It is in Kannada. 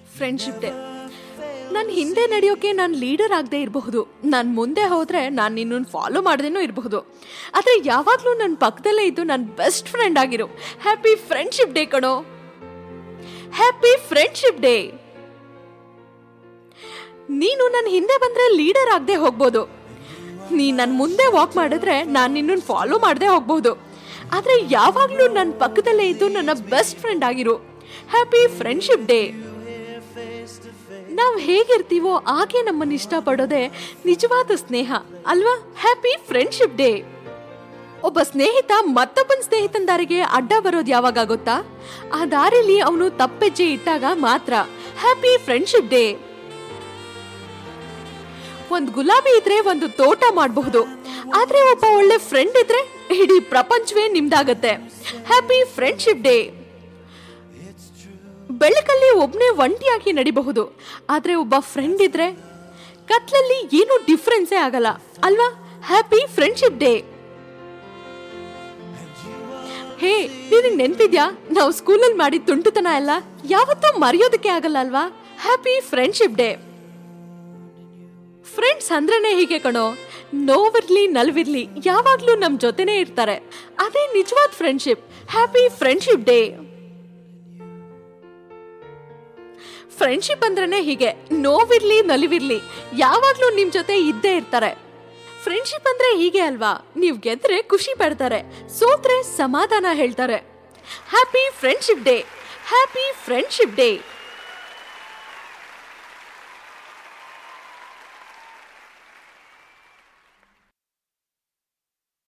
ಫ್ರೆಂಡ್ಶಿಪ್ ಡೇ ನನ್ನ ಹಿಂದೆ ನಡೆಯೋಕೆ ನಾನು ಲೀಡರ್ ಆಗದೆ ಇರಬಹುದು ನಾನು ಮುಂದೆ ಹೋದರೆ ನಾನು ನಿನ್ನನ್ನು ಫಾಲೋ ಮಾಡ್ದೇನೂ ಇರಬಹುದು ಆದರೆ ಯಾವಾಗಲೂ ನನ್ನ ಪಕ್ಕದಲ್ಲೇ ಇದ್ದು ನನ್ನ ಬೆಸ್ಟ್ ಫ್ರೆಂಡ್ ಆಗಿರು ಹ್ಯಾಪಿ ಫ್ರೆಂಡ್ಶಿಪ್ ಡೇ ಕಣೋ ಹ್ಯಾಪಿ ಫ್ರೆಂಡ್ಶಿಪ್ ಡೇ ನೀನು ನನ್ನ ಹಿಂದೆ ಬಂದರೆ ಲೀಡರ್ ಆಗದೆ ಹೋಗ್ಬೋದು ನೀ ನನ್ನ ಮುಂದೆ ವಾಕ್ ಮಾಡಿದ್ರೆ ನಾನು ನಿನ್ನನ್ನು ಫಾಲೋ ಮಾಡದೆ ಹೋಗ್ಬೋದು ಆದರೆ ಯಾವಾಗಲೂ ನನ್ನ ಪಕ್ಕದಲ್ಲೇ ಇದ್ದು ನನ್ನ ಬೆಸ್ಟ್ ಫ್ರೆಂಡ್ ಆಗಿರು ಹ್ಯಾಪಿ ಫ್ರೆಂಡ್ಶಿಪ್ ಡೇ ನಾವು ಹೇಗಿರ್ತೀವೋ ಹಾಗೆ ನಮ್ಮನ್ನು ಇಷ್ಟಪಡೋದೇ ನಿಜವಾದ ಸ್ನೇಹ ಅಲ್ವಾ ಹ್ಯಾಪಿ ಫ್ರೆಂಡ್ಶಿಪ್ ಡೇ ಒಬ್ಬ ಸ್ನೇಹಿತ ಮತ್ತೊಬ್ಬನ ಸ್ನೇಹಿತನ ದಾರಿಗೆ ಅಡ್ಡ ಬರೋದು ಯಾವಾಗ ಗೊತ್ತಾ ಆ ದಾರಿಲಿ ಅವನು ತಪ್ಪೆಜ್ಜೆ ಇಟ್ಟಾಗ ಮಾತ್ರ ಹ್ಯಾಪಿ ಫ್ರೆಂಡ್ಶಿಪ್ ಡೇ ಒಂದ್ ಗುಲಾಬಿ ಇದ್ರೆ ಒಂದು ತೋಟ ಮಾಡಬಹುದು ಆದ್ರೆ ಒಬ್ಬ ಒಳ್ಳೆ ಫ್ರೆಂಡ್ ಇದ್ರೆ ಇಡೀ ಪ್ರಪಂಚವೇ ನಿಮ್ದಾಗತ್ತೆ ಹ್ಯಾಪಿ ಫ್ರೆಂಡ್ಶಿಪ್ ಡೇ ಬೆಳಕಲ್ಲಿ ಒಬ್ನೇ ಒಂಟಿಯಾಗಿ ನಡಿಬಹುದು ಆದ್ರೆ ಒಬ್ಬ ಫ್ರೆಂಡ್ ಇದ್ರೆ ಕತ್ಲಲ್ಲಿ ಏನು ಡಿಫ್ರೆನ್ಸೇ ಆಗಲ್ಲ ಅಲ್ವಾ ಹ್ಯಾಪಿ ಫ್ರೆಂಡ್ಶಿಪ್ ಡೇ ಹೇ ನಿನಗೆ ನೆನ್ಪಿದ್ಯಾ ನಾವು ಸ್ಕೂಲಲ್ಲಿ ಮಾಡಿದ ತುಂಟುತನ ಎಲ್ಲ ಯಾವತ್ತೂ ಮರೆಯೋದಕ್ಕೆ ಆಗಲ್ಲ ಅಲ್ವಾ ಹ್ಯಾಪಿ ಫ್ರೆಂಡ್ಶಿಪ್ ಡೇ ಫ್ರೆಂಡ್ಸ್ ಅಂದ್ರೇನೆ ಹೀಗೆ ಕಣೋ ನೋವಿರ್ಲಿ ನಲ್ವಿರ್ಲಿ ಯಾವಾಗ್ಲೂ ನಮ್ ಜೊತೆನೇ ಇರ್ತಾರೆ ಅದೇ ನಿಜವಾದ friendship happy friendship day friendship ಅಂದ್ರೇನೆ ಹೀಗೆ ನೋವಿರ್ಲಿ ನಲಿವಿರ್ಲಿ ಯಾವಾಗ್ಲೂ ನಿಮ್ ಜೊತೆ ಇದ್ದೇ ಇರ್ತಾರೆ ಫ್ರೆಂಡ್ಶಿಪ್ ಅಂದ್ರೆ ಹೀಗೆ ಅಲ್ವಾ ನೀವ್ ಗೆದ್ರೆ ಖುಷಿ ಪಡ್ತಾರೆ ಸೋತ್ರೆ ಸಮಾಧಾನ ಹೇಳ್ತಾರೆ happy friendship day happy friendship day